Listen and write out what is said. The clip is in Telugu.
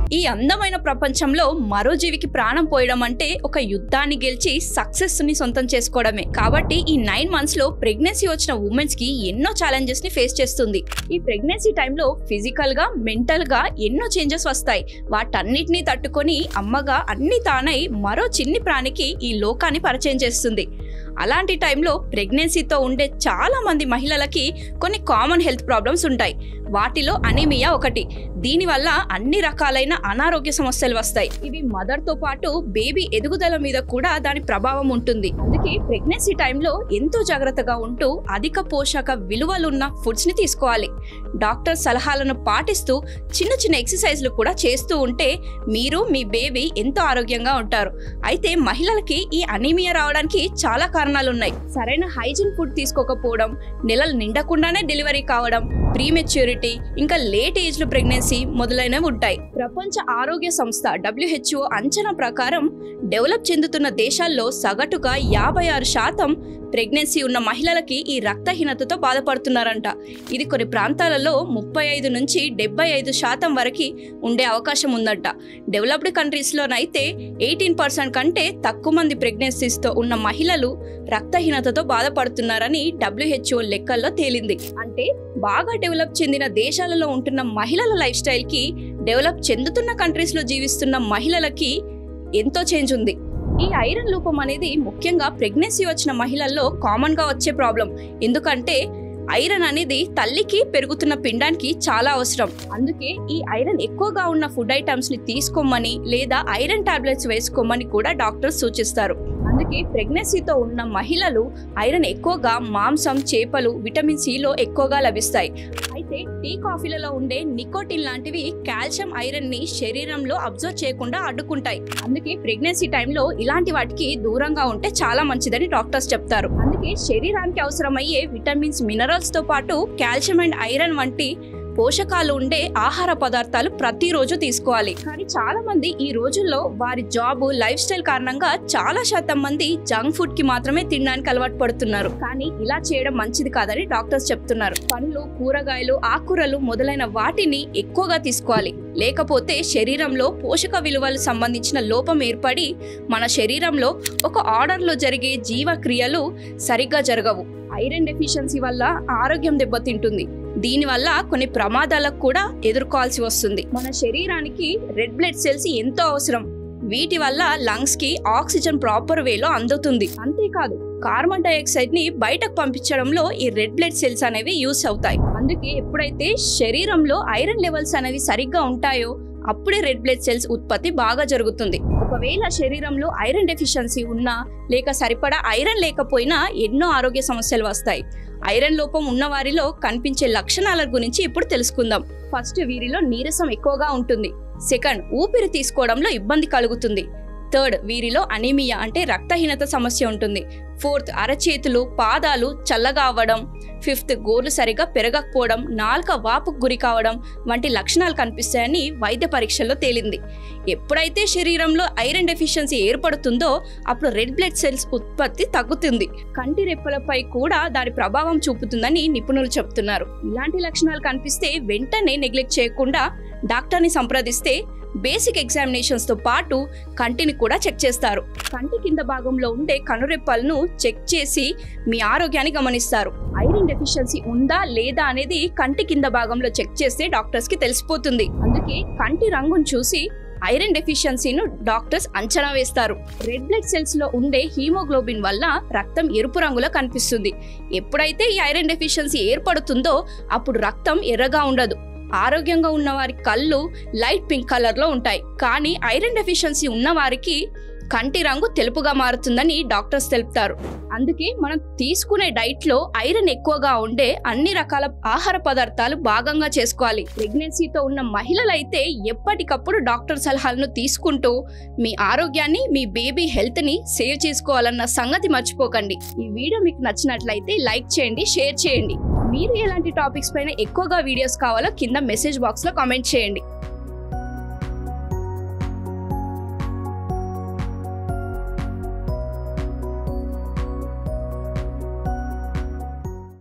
ఈ అందమైన ప్రపంచంలో మరో జీవికి ప్రాణం పోయడం అంటే ఒక యుద్ధాన్ని గెలిచి సక్సెస్ ని సొంతం చేసుకోవడమే కాబట్టి ఈ నైన్ మంత్స్ లో ప్రెగ్నెన్సీ వచ్చిన ఉమెన్స్ కి ఎన్నో ఛాలెంజెస్ ని ఫేస్ చేస్తుంది ఈ ప్రెగ్నెన్సీ టైంలో ఫిజికల్ గా మెంటల్ గా ఎన్నో చేంజెస్ వస్తాయి వాటన్నిటిని తట్టుకొని అమ్మగా అన్ని తానై మరో చిన్ని ప్రాణికి ఈ లోకాన్ని పరిచయం చేస్తుంది అలాంటి టైంలో ప్రెగ్నెన్సీతో ఉండే చాలా మంది మహిళలకి కొన్ని కామన్ హెల్త్ ప్రాబ్లమ్స్ ఉంటాయి వాటిలో అనీమియా ఒకటి దీనివల్ల అన్ని రకాలైన అనారోగ్య సమస్యలు వస్తాయి ఇవి మదర్ తో పాటు బేబీ ఎదుగుదల మీద కూడా దాని ప్రభావం ఉంటుంది అందుకే ప్రెగ్నెన్సీ టైంలో ఎంతో జాగ్రత్తగా ఉంటూ అధిక పోషక విలువలున్న ఫుడ్స్ ని తీసుకోవాలి డాక్టర్ సలహాలను పాటిస్తూ చిన్న చిన్న ఎక్సర్సైజ్లు కూడా చేస్తూ ఉంటే మీరు మీ బేబీ ఎంతో ఆరోగ్యంగా ఉంటారు అయితే మహిళలకి ఈ అనీమియా రావడానికి చాలా కారణాలు ఉన్నాయి సరైన హైజీన్ ఫుడ్ తీసుకోకపోవడం నెలలు నిండకుండానే డెలివరీ కావడం ప్రీమెచ్యూరిటీ ఇంకా లేట్ ఏజ్ లో ప్రెగ్నెన్సీ మొదలైనవి ఉంటాయి ప్రపంచ ఆరోగ్య సంస్థ డబ్ల్యూహెచ్ఓ అంచనా ప్రకారం డెవలప్ చెందుతున్న దేశాల్లో సగటుగా యాభై ఆరు శాతం ప్రెగ్నెన్సీ ఉన్న మహిళలకి ఈ రక్తహీనతతో బాధపడుతున్నారంట ఇది కొన్ని ప్రాంతాలలో ముప్పై ఐదు నుంచి డెబ్బై ఐదు శాతం వరకు ఉండే అవకాశం ఉందంట డెవలప్డ్ కంట్రీస్లోనైతే ఎయిటీన్ పర్సెంట్ కంటే తక్కువ మంది ప్రెగ్నెన్సీస్తో ఉన్న మహిళలు రక్తహీనతతో బాధపడుతున్నారని డబ్ల్యూహెచ్ఓ లెక్కల్లో తేలింది అంటే బాగా డెవలప్ చెందిన దేశాలలో ఉంటున్న మహిళల లైఫ్ స్టైల్కి డెవలప్ చెందుతున్న కంట్రీస్లో జీవిస్తున్న మహిళలకి ఎంతో చేంజ్ ఉంది ఈ ఐరన్ లోపం అనేది ముఖ్యంగా ప్రెగ్నెన్సీ వచ్చిన మహిళల్లో కామన్గా వచ్చే ప్రాబ్లం ఎందుకంటే ఐరన్ అనేది తల్లికి పెరుగుతున్న పిండానికి చాలా అవసరం అందుకే ఈ ఐరన్ ఎక్కువగా ఉన్న ఫుడ్ ఐటమ్స్ ని తీసుకోమని లేదా ఐరన్ టాబ్లెట్స్ వేసుకోమని కూడా డాక్టర్స్ సూచిస్తారు అందుకే ప్రెగ్నెన్సీతో ఉన్న మహిళలు ఐరన్ ఎక్కువగా మాంసం చేపలు విటమిన్ సిలో ఎక్కువగా లభిస్తాయి అయితే టీ కాఫీలలో ఉండే నికోటిన్ లాంటివి కాల్షియం ఐరన్ ని శరీరంలో అబ్జర్వ్ చేయకుండా అడ్డుకుంటాయి అందుకే ప్రెగ్నెన్సీ టైంలో ఇలాంటి వాటికి దూరంగా ఉంటే చాలా మంచిదని డాక్టర్స్ చెప్తారు అందుకే శరీరానికి అవసరమయ్యే విటమిన్స్ మినరల్స్ తో పాటు కాల్షియం అండ్ ఐరన్ వంటి పోషకాలు ఉండే ఆహార పదార్థాలు ప్రతిరోజు తీసుకోవాలి కానీ చాలా మంది ఈ రోజుల్లో వారి జాబ్ లైఫ్ స్టైల్ కారణంగా చాలా శాతం మంది జంక్ ఫుడ్ కి మాత్రమే తినడానికి అలవాటు పడుతున్నారు కానీ ఇలా చేయడం మంచిది కాదని డాక్టర్స్ చెప్తున్నారు పండ్లు కూరగాయలు ఆకుకూరలు మొదలైన వాటిని ఎక్కువగా తీసుకోవాలి లేకపోతే శరీరంలో పోషక విలువలు సంబంధించిన లోపం ఏర్పడి మన శరీరంలో ఒక ఆర్డర్లో జరిగే జీవక్రియలు సరిగ్గా జరగవు ఐరన్ డెఫిషియన్సీ వల్ల ఆరోగ్యం దెబ్బతింటుంది దీనివల్ల కొన్ని ప్రమాదాలకు కూడా ఎదుర్కోవాల్సి వస్తుంది మన శరీరానికి రెడ్ బ్లడ్ సెల్స్ ఎంతో అవసరం వీటి వల్ల లంగ్స్ కి ఆక్సిజన్ ప్రాపర్ వేలో అందుతుంది అంతేకాదు కార్బన్ డైఆక్సైడ్ ని బయటకు పంపించడంలో ఈ రెడ్ బ్లడ్ సెల్స్ అనేవి యూస్ అవుతాయి అందుకే ఎప్పుడైతే శరీరంలో ఐరన్ లెవెల్స్ అనేవి సరిగ్గా ఉంటాయో అప్పుడే రెడ్ బ్లడ్ సెల్స్ ఉత్పత్తి బాగా జరుగుతుంది ఒకవేళ శరీరంలో ఐరన్ డెఫిషియన్సీ ఉన్నా లేక సరిపడా ఐరన్ లేకపోయినా ఎన్నో ఆరోగ్య సమస్యలు వస్తాయి ఐరన్ లోపం ఉన్న వారిలో కనిపించే లక్షణాల గురించి ఇప్పుడు తెలుసుకుందాం ఫస్ట్ వీరిలో నీరసం ఎక్కువగా ఉంటుంది సెకండ్ ఊపిరి తీసుకోవడంలో ఇబ్బంది కలుగుతుంది థర్డ్ వీరిలో అనీమియా అంటే రక్తహీనత సమస్య ఉంటుంది ఫోర్త్ అరచేతులు పాదాలు చల్లగా అవ్వడం ఫిఫ్త్ గోర్లు సరిగా పెరగకపోవడం నాలుక వాపుకు గురి కావడం వంటి లక్షణాలు కనిపిస్తాయని వైద్య పరీక్షల్లో తేలింది ఎప్పుడైతే శరీరంలో ఐరన్ డెఫిషియన్సీ ఏర్పడుతుందో అప్పుడు రెడ్ బ్లడ్ సెల్స్ ఉత్పత్తి తగ్గుతుంది కంటి రెప్పలపై కూడా దాని ప్రభావం చూపుతుందని నిపుణులు చెప్తున్నారు ఇలాంటి లక్షణాలు కనిపిస్తే వెంటనే నెగ్లెక్ట్ చేయకుండా డాక్టర్ని సంప్రదిస్తే బేసిక్ ఎగ్జామినేషన్స్ తో పాటు కంటిని కూడా చెక్ చేస్తారు కంటి కింద భాగంలో ఉండే కనురెప్పలను చెక్ చేసి మీ ఆరోగ్యాన్ని గమనిస్తారు ఐరన్ డెఫిషియన్సీ ఉందా లేదా అనేది కంటి కింద భాగంలో చెక్ చేస్తే డాక్టర్స్ కి తెలిసిపోతుంది అందుకే కంటి రంగును చూసి ఐరన్ డెఫిషియన్సీను డాక్టర్స్ అంచనా వేస్తారు రెడ్ బ్లడ్ సెల్స్ లో ఉండే హీమోగ్లోబిన్ వల్ల రక్తం ఎరుపు రంగులో కనిపిస్తుంది ఎప్పుడైతే ఈ ఐరన్ డెఫిషియన్సీ ఏర్పడుతుందో అప్పుడు రక్తం ఎర్రగా ఉండదు ఆరోగ్యంగా ఉన్న వారి కళ్ళు లైట్ పింక్ కలర్లో ఉంటాయి కానీ ఐరన్ డెఫిషియన్సీ ఉన్న వారికి కంటి రంగు తెలుపుగా మారుతుందని డాక్టర్స్ తెలుపుతారు అందుకే మనం తీసుకునే డైట్ లో ఐరన్ ఎక్కువగా ఉండే అన్ని రకాల ఆహార పదార్థాలు భాగంగా చేసుకోవాలి ప్రెగ్నెన్సీతో ఉన్న మహిళలైతే ఎప్పటికప్పుడు డాక్టర్ సలహాలను తీసుకుంటూ మీ ఆరోగ్యాన్ని మీ బేబీ హెల్త్ ని సేవ్ చేసుకోవాలన్న సంగతి మర్చిపోకండి ఈ వీడియో మీకు నచ్చినట్లయితే లైక్ చేయండి షేర్ చేయండి మీరు ఎలాంటి టాపిక్స్ పైన ఎక్కువగా వీడియోస్ కావాలో కింద మెసేజ్ బాక్స్ లో కామెంట్ చేయండి